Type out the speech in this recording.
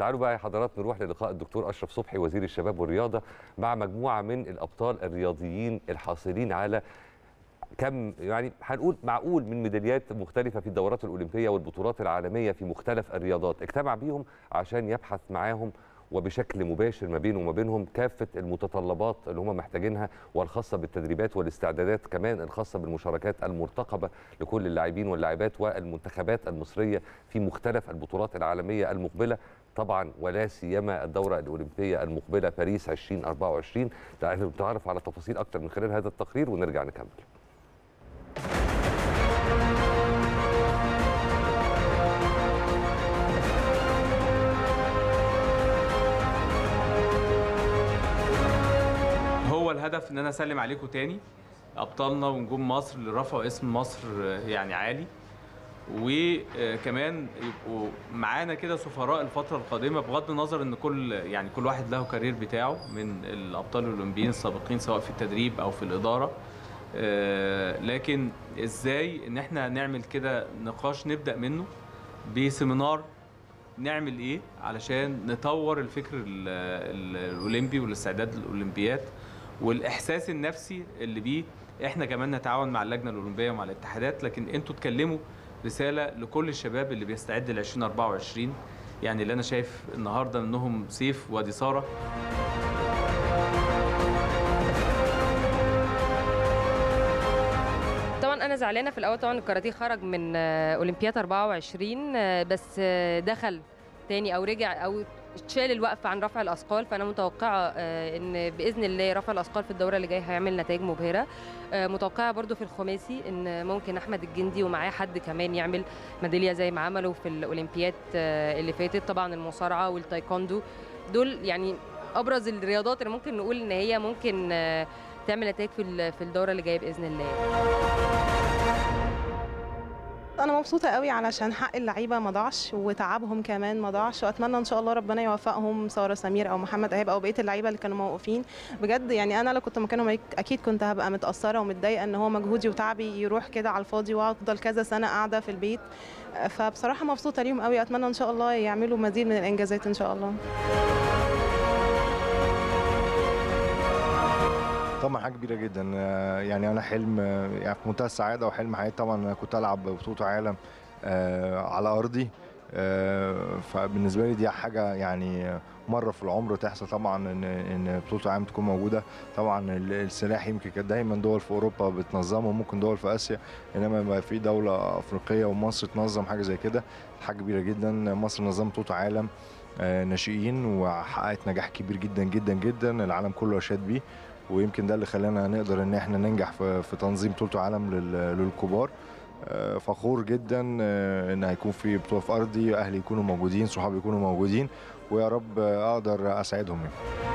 تعالوا بقى يا حضرات نروح للقاء الدكتور اشرف صبحي وزير الشباب والرياضه مع مجموعه من الابطال الرياضيين الحاصلين على كم يعني هنقول معقول من ميداليات مختلفه في الدورات الاولمبيه والبطولات العالميه في مختلف الرياضات اجتمع بيهم عشان يبحث معاهم وبشكل مباشر ما بينه وما بينهم كافه المتطلبات اللي هم محتاجينها والخاصه بالتدريبات والاستعدادات كمان الخاصه بالمشاركات المرتقبه لكل اللاعبين واللاعبات والمنتخبات المصريه في مختلف البطولات العالميه المقبله طبعا ولا سيما الدوره الاولمبيه المقبله باريس 2024 تعالوا نتعرف على تفاصيل اكتر من خلال هذا التقرير ونرجع نكمل هو الهدف ان انا اسلم عليكم تاني ابطالنا ونجوم مصر اللي رفعوا اسم مصر يعني عالي وكمان يبقوا معانا كده سفراء الفتره القادمه بغض النظر ان كل يعني كل واحد له كارير بتاعه من الابطال الاولمبيين السابقين سواء في التدريب او في الاداره لكن ازاي ان احنا نعمل كده نقاش نبدا منه بسيمينار نعمل ايه علشان نطور الفكر الاولمبي والاستعداد للاولمبيات والاحساس النفسي اللي بيه احنا كمان نتعاون مع اللجنه الاولمبيه ومع الاتحادات لكن انتوا تكلموا رساله لكل الشباب اللي بيستعد ل 2024 يعني اللي انا شايف النهارده انهم سيف وادي ساره طبعا انا زعلانه في الاول طبعا الكاراتيه خرج من اولمبياد 24 بس دخل تاني او رجع او اتشال الوقف عن رفع الاثقال فانا متوقعه ان باذن الله رفع الاثقال في الدوره اللي جايه هيعمل نتائج مبهره متوقعه برده في الخماسي ان ممكن احمد الجندي ومعاه حد كمان يعمل ميداليه زي ما عملوا في الاولمبياد اللي فاتت طبعا المصارعه والتايكوندو دول يعني ابرز الرياضات اللي ممكن نقول ان هي ممكن تعمل نتائج في في الدوره اللي جايه باذن الله انا مبسوطه قوي علشان حق اللعيبه ما ضاعش وتعبهم كمان ما ضاعش واتمنى ان شاء الله ربنا يوفقهم ساره سمير او محمد ايهاب او بقيه اللعيبه اللي كانوا موقوفين بجد يعني انا لو كنت مكانهم اكيد كنت هبقى متاثره ومتضايقه ان هو مجهودي وتعبي يروح كده على الفاضي وافضل كذا سنه قاعده في البيت فبصراحه مبسوطه ليهم قوي اتمنى ان شاء الله يعملوا مزيد من الانجازات ان شاء الله طبعا حاجه كبيره جدا يعني انا حلم يعني في منتهى السعاده وحلم حياتي طبعا انا كنت العب بطوله عالم على ارضي فبالنسبه لي دي حاجه يعني مره في العمر تحصل طبعا ان ان بطوله عالم تكون موجوده طبعا السلاح يمكن كانت دايما دول في اوروبا بتنظمه وممكن دول في اسيا انما يبقى في دوله افريقيه ومصر تنظم حاجه زي كده حاجه كبيره جدا مصر نظمت بطوله عالم ناشئين وحققت نجاح كبير جدا جدا جدا العالم كله اشاد بيه ويمكن ده اللي خلانا نقدر ان احنا ننجح في تنظيم بطوله عالم للكبار فخور جدا ان هيكون في بطوله في ارضي اهلي يكونوا موجودين صحابي يكونوا موجودين ويا رب اقدر اساعدهم يعني.